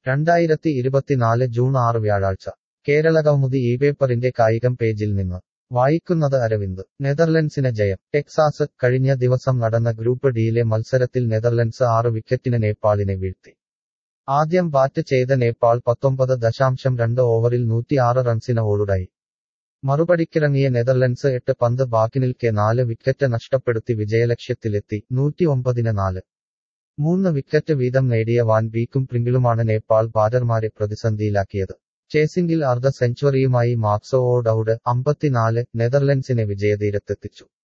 രണ്ടായിരത്തി ഇരുപത്തിനാല് ജൂൺ ആറ് വ്യാഴാഴ്ച കേരളകൗമുദി ഈ പേപ്പറിന്റെ കായികം പേജിൽ നിന്ന് വായിക്കുന്നത് അരവിന്ദ് നെതർലൻഡ്സിന് ജയം ടെക്സാസ് കഴിഞ്ഞ ദിവസം നടന്ന ഗ്രൂപ്പ് ഡിയിലെ മത്സരത്തിൽ നെതർലൻഡ്സ് ആറ് വിക്കറ്റിന് നേപ്പാളിനെ വീഴ്ത്തി ആദ്യം ബാറ്റ് ചെയ്ത നേപ്പാൾ പത്തൊമ്പത് ദശാംശം രണ്ട് ഓവറിൽ നൂറ്റിയാറ് റൺസിന് ഓളുടായി മറുപടിക്കിറങ്ങിയ നെതർലൻഡ്സ് എട്ട് പന്ത് ബാക്കി നിൽക്കെ നാല് വിക്കറ്റ് നഷ്ടപ്പെടുത്തി വിജയലക്ഷ്യത്തിലെത്തി നൂറ്റിയൊമ്പതിന് നാല് മൂന്ന് വിക്കറ്റ് വീതം നേടിയ വാൻ ബീക്കും പ്രിങ്കിളുമാണ് നേപ്പാൾ ബാറ്റർമാരെ പ്രതിസന്ധിയിലാക്കിയത് ചേസിംഗിൽ അർദ്ധ സെഞ്ചുറിയുമായി മാക്സോ ഓ ഡൌഡ് അമ്പത്തിനാല് നെതർലൻഡ്സിനെ വിജയതീരത്തെത്തിച്ചു